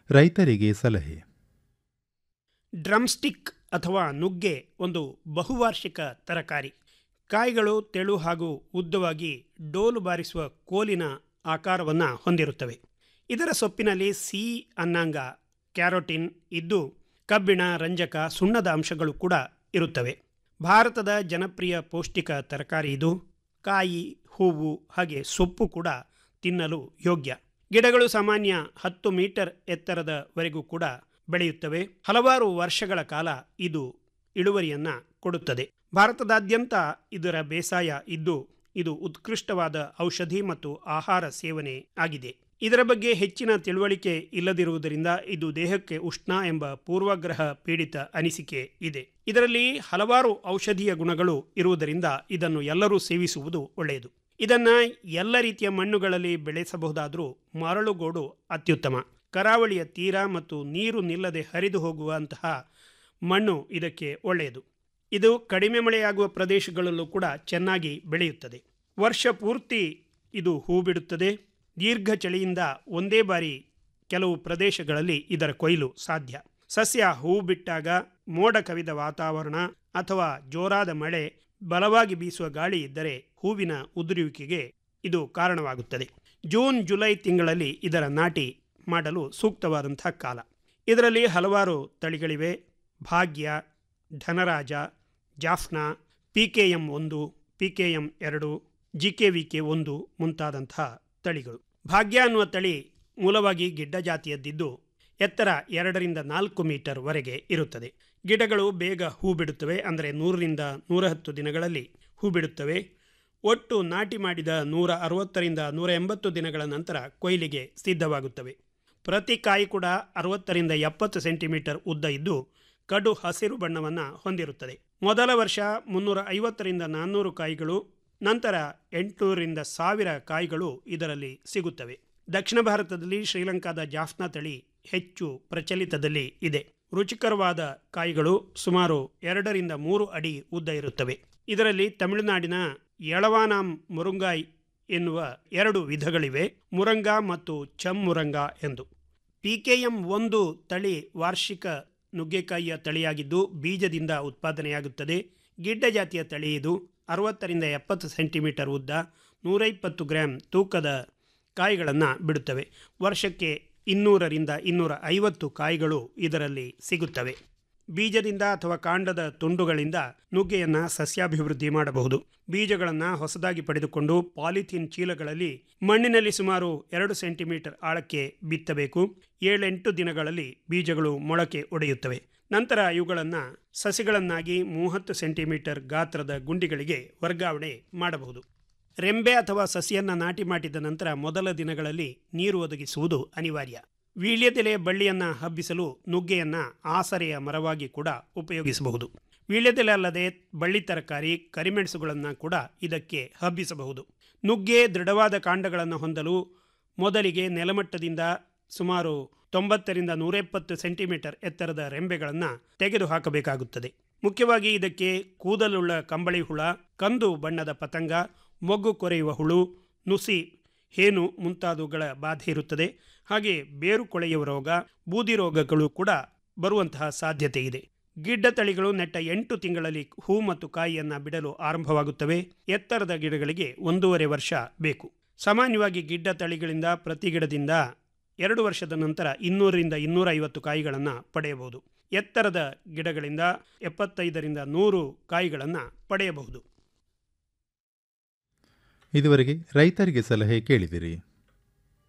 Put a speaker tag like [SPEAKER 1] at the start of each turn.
[SPEAKER 1] ರೈತರಿಗೆ ಸಲಹೆ
[SPEAKER 2] ಡ್ರಮ್ಸ್ಟಿಕ್ ಅಥವಾ ನುಗ್ಗೆ ಒಂದು ಬಹುವಾರ್ಷಿಕ ತರಕಾರಿ ಕಾಯಿಗಳು ತೆಳು ಹಾಗೂ ಉದ್ದವಾಗಿ ಡೋಲು ಬಾರಿಸುವ ಕೋಲಿನ ಆಕಾರವನ್ನು ಹೊಂದಿರುತ್ತವೆ ಇದರ ಸೊಪ್ಪಿನಲ್ಲಿ ಸಿ ಅನ್ನಾಂಗ ಕ್ಯಾರೋಟಿನ್ ಇದ್ದು ಕಬ್ಬಿಣ ರಂಜಕ ಸುಣ್ಣದ ಅಂಶಗಳು ಕೂಡ ಇರುತ್ತವೆ ಭಾರತದ ಜನಪ್ರಿಯ ಪೌಷ್ಟಿಕ ತರಕಾರಿ ಇದು ಕಾಯಿ ಹೂವು ಹಾಗೆ ಸೊಪ್ಪು ಕೂಡ ತಿನ್ನಲು ಯೋಗ್ಯ ಗಿಡಗಳು ಸಾಮಾನ್ಯ ಹತ್ತು ಮೀಟರ್ ಎತ್ತರದವರೆಗೂ ಕೂಡ ಬೆಳೆಯುತ್ತವೆ ಹಲವಾರು ವರ್ಷಗಳ ಕಾಲ ಇದು ಇಳುವರಿಯನ್ನ ಕೊಡುತ್ತದೆ ಭಾರತದಾದ್ಯಂತ ಇದರ ಬೇಸಾಯ ಇದ್ದು ಇದು ಉತ್ಕೃಷ್ಟವಾದ ಔಷಧಿ ಮತ್ತು ಆಹಾರ ಸೇವನೆ ಆಗಿದೆ ಇದರ ಬಗ್ಗೆ ಹೆಚ್ಚಿನ ತಿಳುವಳಿಕೆ ಇಲ್ಲದಿರುವುದರಿಂದ ಇದು ದೇಹಕ್ಕೆ ಉಷ್ಣ ಎಂಬ ಪೂರ್ವಗ್ರಹ ಪೀಡಿತ ಅನಿಸಿಕೆ ಇದೆ ಇದರಲ್ಲಿ ಹಲವಾರು ಔಷಧೀಯ ಗುಣಗಳು ಇರುವುದರಿಂದ ಇದನ್ನು ಎಲ್ಲರೂ ಸೇವಿಸುವುದು ಒಳ್ಳೆಯದು ಇದನ್ನ ಎಲ್ಲ ರೀತಿಯ ಮಣ್ಣುಗಳಲ್ಲಿ ಬೆಳೆಸಬಹುದಾದರೂ ಮರಳುಗೋಡು ಅತ್ಯುತ್ತಮ ಕರಾವಳಿಯ ತೀರ ಮತ್ತು ನೀರು ನಿಲ್ಲದೆ ಹರಿದು ಹೋಗುವಂತಹ ಮಣ್ಣು ಇದಕ್ಕೆ ಒಳ್ಳೆಯದು ಇದು ಕಡಿಮೆ ಮಳೆಯಾಗುವ ಪ್ರದೇಶಗಳಲ್ಲೂ ಕೂಡ ಚೆನ್ನಾಗಿ ಬೆಳೆಯುತ್ತದೆ ವರ್ಷ ಪೂರ್ತಿ ಇದು ಹೂ ಬಿಡುತ್ತದೆ ದೀರ್ಘ ಚಳಿಯಿಂದ ಒಂದೇ ಬಾರಿ ಕೆಲವು ಪ್ರದೇಶಗಳಲ್ಲಿ ಇದರ ಕೊಯ್ಲು ಸಾಧ್ಯ ಸಸ್ಯ ಹೂ ಬಿಟ್ಟಾಗ ಮೋಡ ಕವಿದ ವಾತಾವರಣ ಅಥವಾ ಜೋರಾದ ಮಳೆ ಬಲವಾಗಿ ಬೀಸುವ ಗಾಳಿ ಇದ್ದರೆ ಹೂವಿನ ಉದುರುವಿಕೆಗೆ ಇದು ಕಾರಣವಾಗುತ್ತದೆ ಜೂನ್ ಜುಲೈ ತಿಂಗಳಲ್ಲಿ ಇದರ ನಾಟಿ ಮಾಡಲು ಸೂಕ್ತವಾದಂಥ ಕಾಲ ಇದರಲ್ಲಿ ಹಲವಾರು ತಳಿಗಳಿವೆ Bhagya Dhanaraja Jaffna P K M ಒಂದು ಪಿ ಕೆ ಎಂ ಎರಡು ಜಿ ಕೆ ವಿ ಕೆ ಒಂದು ಮುಂತಾದಂಥ ತಳಿಗಳು ಭಾಗ್ಯ ಅನ್ನುವ ತಳಿ ಮೂಲವಾಗಿ ಗಿಡ್ಡ ಜಾತಿಯದ್ದಿದ್ದು ಎತ್ತರ ಎರಡರಿಂದ ನಾಲ್ಕು ಮೀಟರ್ ವರೆಗೆ ಇರುತ್ತದೆ ಗಿಡಗಳು ಬೇಗ ಹೂ ಬಿಡುತ್ತವೆ ಅಂದರೆ ನೂರರಿಂದ ನೂರ ಹತ್ತು ದಿನಗಳಲ್ಲಿ ಹೂ ಬಿಡುತ್ತವೆ ಒಟ್ಟು ನಾಟಿ ಮಾಡಿದ ನೂರ ಅರವತ್ತರಿಂದ ನೂರ ಎಂಬತ್ತು ದಿನಗಳ ನಂತರ ಕೊಯ್ಲಿಗೆ ಸಿದ್ಧವಾಗುತ್ತವೆ ಪ್ರತಿ ಕಾಯಿ ಕೂಡ ಅರವತ್ತರಿಂದ ಎಪ್ಪತ್ತು ಸೆಂಟಿಮೀಟರ್ ಉದ್ದ ಇದ್ದು ಕಡು ಹಸಿರು ಬಣ್ಣವನ್ನು ಹೊಂದಿರುತ್ತದೆ ಮೊದಲ ವರ್ಷ ಮುನ್ನೂರ ಐವತ್ತರಿಂದ ನಾನ್ನೂರು ಕಾಯಿಗಳು ನಂತರ ಎಂಟುನೂರರಿಂದ ಸಾವಿರ ಕಾಯಿಗಳು ಇದರಲ್ಲಿ ಸಿಗುತ್ತವೆ ದಕ್ಷಿಣ ಭಾರತದಲ್ಲಿ ಶ್ರೀಲಂಕಾದ ಜಾಫ್ನಾ ತಳಿ ಹೆಚ್ಚು ಪ್ರಚಲಿತದಲ್ಲಿ ಇದೆ ರುಚಿಕರವಾದ ಕಾಯಿಗಳು ಸುಮಾರು ಎರಡರಿಂದ ಮೂರು ಅಡಿ ಉದ್ದ ಇರುತ್ತವೆ ಇದರಲ್ಲಿ ತಮಿಳುನಾಡಿನ ಯಳವಾನಾಂ ಮುರುಂಗಾಯ್ ಎನ್ನುವ ಎರಡು ವಿಧಗಳಿವೆ ಮುರಂಗಾ ಮತ್ತು ಚಮ್ ಮುರಂಗಾ ಎಂದು ಪಿಕೆಎಂ ಒಂದು ತಳಿ ವಾರ್ಷಿಕ ನುಗ್ಗೆಕಾಯಿಯ ತಳಿಯಾಗಿದ್ದು ಬೀಜದಿಂದ ಉತ್ಪಾದನೆಯಾಗುತ್ತದೆ ಗಿಡ್ಡ ಜಾತಿಯ ತಳಿ ಇದು ಅರವತ್ತರಿಂದ ಎಪ್ಪತ್ತು ಸೆಂಟಿಮೀಟರ್ ಉದ್ದ ನೂರೈಪ್ಪತ್ತು ಗ್ರಾಂ ತೂಕದ ಕಾಯಿಗಳನ್ನು ಬಿಡುತ್ತವೆ ವರ್ಷಕ್ಕೆ ಇನ್ನೂರರಿಂದ ಇನ್ನೂರ ಐವತ್ತು ಕಾಯಿಗಳು ಇದರಲ್ಲಿ ಸಿಗುತ್ತವೆ ಬೀಜದಿಂದ ಅಥವಾ ಕಾಂಡದ ತುಂಡುಗಳಿಂದ ನುಗ್ಗೆಯನ್ನು ಸಸ್ಯಾಭಿವೃದ್ಧಿ ಮಾಡಬಹುದು ಬೀಜಗಳನ್ನು ಹೊಸದಾಗಿ ಪಡೆದುಕೊಂಡು ಪಾಲಿಥೀನ್ ಚೀಲಗಳಲ್ಲಿ ಮಣ್ಣಿನಲ್ಲಿ ಸುಮಾರು ಎರಡು ಸೆಂಟಿಮೀಟರ್ ಆಳಕ್ಕೆ ಬಿತ್ತಬೇಕು ಏಳೆಂಟು ದಿನಗಳಲ್ಲಿ ಬೀಜಗಳು ಮೊಳಕೆ ಒಡೆಯುತ್ತವೆ ನಂತರ ಇವುಗಳನ್ನು ಸಸಿಗಳನ್ನಾಗಿ ಮೂವತ್ತು ಸೆಂಟಿಮೀಟರ್ ಗಾತ್ರದ ಗುಂಡಿಗಳಿಗೆ ವರ್ಗಾವಣೆ ಮಾಡಬಹುದು ರೆಂಬೆ ಅಥವಾ ಸಸಿಯನ್ನು ನಾಟಿ ಮಾಡಿದ ನಂತರ ಮೊದಲ ದಿನಗಳಲ್ಲಿ ನೀರು ಒದಗಿಸುವುದು ಅನಿವಾರ್ಯ ವೀಳ್ಯದೆಲೆಯ ಬಳ್ಳಿಯನ್ನು ಹಬ್ಬಿಸಲು ನುಗ್ಗೆಯನ್ನು ಆಸರೆಯ ಮರವಾಗಿ ಕೂಡ ಉಪಯೋಗಿಸಬಹುದು ವೀಳ್ಯದೆಲೆ ಅಲ್ಲದೆ ಬಳ್ಳಿ ತರಕಾರಿ ಕರಿಮೆಣಸುಗಳನ್ನು ಕೂಡ ಇದಕ್ಕೆ ಹಬ್ಬಿಸಬಹುದು ನುಗ್ಗೆ ದೃಢವಾದ ಕಾಂಡಗಳನ್ನು ಹೊಂದಲು ಮೊದಲಿಗೆ ನೆಲಮಟ್ಟದಿಂದ ಸುಮಾರು ತೊಂಬತ್ತರಿಂದ ನೂರೆಪ್ಪತ್ತು ಸೆಂಟಿಮೀಟರ್ ಎತ್ತರದ ರೆಂಬೆಗಳನ್ನು ತೆಗೆದು ಹಾಕಬೇಕಾಗುತ್ತದೆ ಮುಖ್ಯವಾಗಿ ಇದಕ್ಕೆ ಕೂದಲುಳ್ಳ ಕಂಬಳಿ ಹುಳ ಕಂದು ಬಣ್ಣದ ಪತಂಗ ಮೊಗ್ಗು ಕೊರೆಯುವ ಹುಳು ನುಸಿ ಹೇನು ಮುಂತಾದವುಗಳ ಬಾಧೆ ಇರುತ್ತದೆ ಹಾಗೆ ಬೇರು ಕೊಳೆಯುವ ರೋಗ ಬೂದಿ ರೋಗಗಳು ಕೂಡ ಬರುವಂತಹ ಸಾಧ್ಯತೆ ಇದೆ ಗಿಡ್ಡ ತಳಿಗಳು ನೆಟ್ಟ ಎಂಟು ತಿಂಗಳಲ್ಲಿ ಹೂ ಮತ್ತು ಕಾಯಿಯನ್ನು ಬಿಡಲು ಆರಂಭವಾಗುತ್ತವೆ ಎತ್ತರದ ಗಿಡಗಳಿಗೆ ಒಂದೂವರೆ ವರ್ಷ ಬೇಕು ಸಾಮಾನ್ಯವಾಗಿ ಗಿಡ್ಡ ತಳಿಗಳಿಂದ ಪ್ರತಿ ಗಿಡದಿಂದ ಎರಡು ವರ್ಷದ ನಂತರ ಇನ್ನೂರರಿಂದ ಇನ್ನೂರ ಐವತ್ತು ಕಾಯಿಗಳನ್ನು ಪಡೆಯಬಹುದು ಎತ್ತರದ ಗಿಡಗಳಿಂದ ಎಪ್ಪತ್ತೈದರಿಂದ ನೂರು ಕಾಯಿಗಳನ್ನು ಪಡೆಯಬಹುದು
[SPEAKER 1] ಇದುವರೆಗೆ ರೈತರಿಗೆ ಸಲಹೆ ಕೇಳಿದಿರಿ